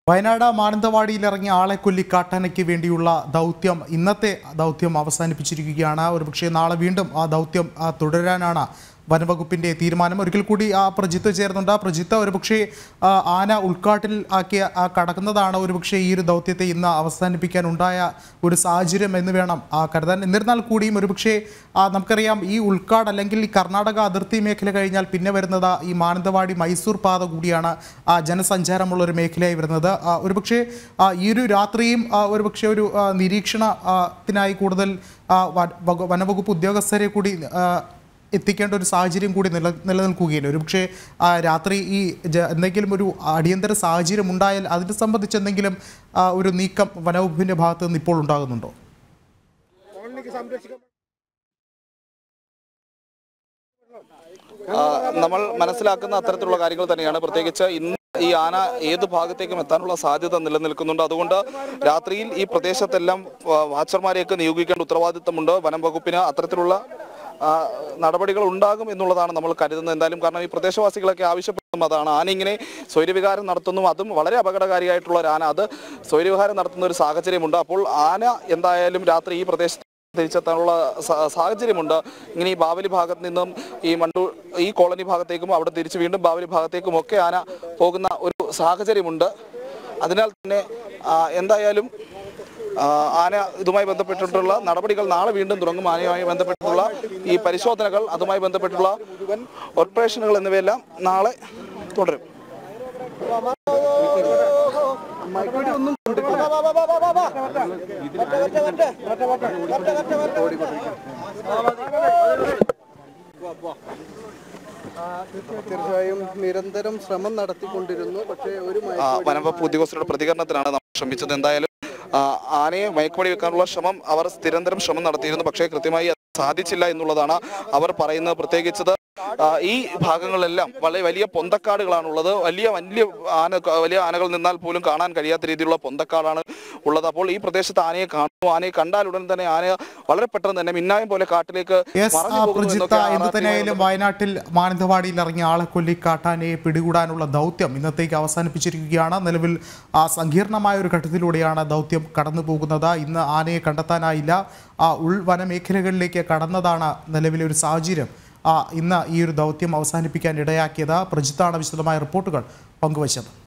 വയനാട് മാനന്തവാടിയിൽ ഇറങ്ങിയ ആളെ കൊല്ലി കാട്ടാനയ്ക്ക് വേണ്ടിയുള്ള ദൗത്യം ഇന്നത്തെ ദൗത്യം അവസാനിപ്പിച്ചിരിക്കുകയാണ് ഒരുപക്ഷെ നാളെ വീണ്ടും ആ ദൗത്യം ആ, തുടരാനാണ് വനവകുപ്പിന്റെ തീരുമാനം ഒരിക്കൽ കൂടി ആ പ്രജിത്ത് ചേർന്നുണ്ട് ആ പ്രജിത്ത് ഒരുപക്ഷെ ആ, ആന ഉൾക്കാട്ടിൽ ആക്കി ആ, കടക്കുന്നതാണ് ഒരുപക്ഷെ ഈ ഒരു ദൗത്യത്തെ ഇന്ന് അവസാനിപ്പിക്കാൻ ഉണ്ടായ ഒരു സാഹചര്യം എന്ന് വേണം ആ, കരുതാൻ എന്നിരുന്നാൽ കൂടിയും ഒരുപക്ഷെ ആ, നമുക്കറിയാം ഈ ഉൾക്കാട് അല്ലെങ്കിൽ ഈ കർണാടക അതിർത്തി മേഖല കഴിഞ്ഞാൽ പിന്നെ വരുന്നത് ഈ മാനന്തവാടി മൈസൂർ പാത കൂടിയാണ് ആ, ജനസഞ്ചാരമുള്ള ഒരു മേഖലയായി വരുന്നത് ആ, ഒരുപക്ഷെ ആ, ഈ ഒരു രാത്രിയും ആ, ഒരുപക്ഷെ ഒരു ആ, നിരീക്ഷണ ആ, ത്തിനായി കൂടുതൽ ആ, വ- വക- വനവകുപ്പ് ഉദ്യോഗസ്ഥരെ കൂടി ആ, എത്തിക്കേണ്ട ഒരു സാഹചര്യം കൂടി നില നിലനിൽക്കുകയില്ല ഒരുപക്ഷെ ആ, രാത്രി ഈ ജ- എന്തെങ്കിലും ഒരു അടിയന്തര സാഹചര്യം ഉണ്ടായാൽ അതിനെ സംബന്ധിച്ച് എന്തെങ്കിലും ആ, ഒരു നീക്കം വനവകുപ്പിൻ്റെ ഭാഗത്ത് നിന്ന് ഇപ്പോൾ ഉണ്ടാകുന്നുണ്ടോ ആ, നമ്മൾ മനസ്സിലാക്കുന്ന അത്തരത്തിലുള്ള കാര്യങ്ങൾ തന്നെയാണ് പ്രത്യേകിച്ച് ഇന്ന് ഈ ആന ഏത് ഭാഗത്തേക്കും എത്താനുള്ള സാധ്യത നിലനിൽക്കുന്നുണ്ട് അതുകൊണ്ട് രാത്രിയിൽ ഈ പ്രദേശത്തെല്ലാം ആ, വാച്ചർമാരെയൊക്കെ നിയോഗിക്കേണ്ട ഉത്തരവാദിത്തമുണ്ട് വനം വകുപ്പിന് അത്തരത്തിലുള്ള ആ, നടപടികൾ ഉണ്ടാകും എന്നുള്ളതാണ് നമ്മൾ കരുതുന്നത് എന്തായാലും കാരണം ഈ പ്രദേശവാസികളൊക്കെ ആവശ്യപ്പെടുന്നതും അതാണ് ആന ഇങ്ങനെ സ്വൈര്യവിഹാരം നടത്തുന്നു അതും വളരെ അപകടകാരിയായിട്ടുള്ള ഒരു ആന അത് സ്വൈര്യവിഹാരം നടത്തുന്ന ഒരു സാഹചര്യമുണ്ട് അപ്പോൾ ആന എന്തായാലും രാത്രി ഈ പ്രദേശത്ത് തിരിച്ചെത്താനുള്ള സ- സാഹചര്യമുണ്ട് ഇങ്ങനെ ഈ ബാവലി ഭാഗത്ത് നിന്നും ഈ മണ്ടൂർ ഈ കോളനി ഭാഗത്തേക്കും അവിടെ തിരിച്ച് വീണ്ടും ബാവലി ഭാഗത്തേക്കും ഒക്കെ ആന പോകുന്ന ഒരു സാഹചര്യമുണ്ട് അതിനാൽ തന്നെ ആ, എന്തായാലും ആ, ആന ഇതുമായി ബന്ധപ്പെട്ടിട്ടുള്ള നടപടികൾ നാളെ വീണ്ടും തുടങ്ങും ആനയുമായി ബന്ധപ്പെട്ടിട്ടുള്ള ഈ പരിശോധനകൾ അതുമായി ബന്ധപ്പെട്ടുള്ള ഓപ്പറേഷനുകൾ എന്നിവയെല്ലാം നാളെ തുടരും തീർച്ചയായും നിരന്തരം ശ്രമം നടത്തിക്കൊണ്ടിരുന്നു പക്ഷേ ഒരു മയ- ആ, വനംവകുപ്പ് ഉദ്യോഗസ്ഥരുടെ പ്രതികരണത്തിനാണ് നമ്മൾ ശ്രമിച്ചത് എന്തായാലും ആ, ആനയെ മയക്കുവടി വെക്കാനുള്ള ശ്രമം അവർ നിരന്തരം ശ്രമം നടത്തിയിരുന്നു പക്ഷേ കൃത്യമായി അത് സാധിച്ചില്ല എന്നുള്ളതാണ് അവർ പറയുന്നത് പ്രത്യേകിച്ചത് ആ, ഈ ഭാഗങ്ങളിലെല്ലാം വളരെ വലിയ പൊന്തക്കാടുകളാണുള്ളത് വലിയ വലിയ ആന വലിയ ആനകൾ നിന്നാൽ പോലും കാണാൻ കഴിയാത്ത രീതിയിലുള്ള പൊന്തക്കാടാണ് ഉള്ളത് അപ്പോൾ ഈ പ്രദേശത്ത് ആനയെ കാണുന്നു ആനയെ കണ്ടാൽ ഉടൻ തന്നെ ആന വളരെ പെട്ടെന്ന് തന്നെ മിന്നായം പോലെ കാട്ടിലേക്ക് യെസ് മറഞ്ഞു പോകുന്നു പ്രജിത്ത എന്നൊക്കെയാണ് എന്ത് RTO തന്നെയായാലും വയനാട്ടിൽ മാനന്തവാടിയിൽ ഇറങ്ങിയ ആളെ കൊല്ലി കാട്ടാനയെ പിടികൂടാനുള്ള ദൗത്യം ഇന്നത്തേക്ക് അവസാനിപ്പിച്ചിരിക്കുകയാണ് നിലവിൽ ആ സങ്കീർണമായ ഒരു ഘട്ടത്തിലൂടെയാണ് ദൗത്യം കടന്നു പോകുന്നത് ഇന്ന് ആനയെ കണ്ടെത്താനായില്ല ആ ഉൾവന മേഖലകളിലേക്ക് കടന്നതാണ് നിലവിലെ ഒരു സാഹചര്യം ആ ഇന്ന് ഈ ഒരു ദൗത്യം അവസാനിപ്പിക്കാൻ ഇടയാക്കിയത് പ്രജിത്താണ് വിശദമായ റിപ്പോർട്ടുകൾ പങ്കുവച്ചത്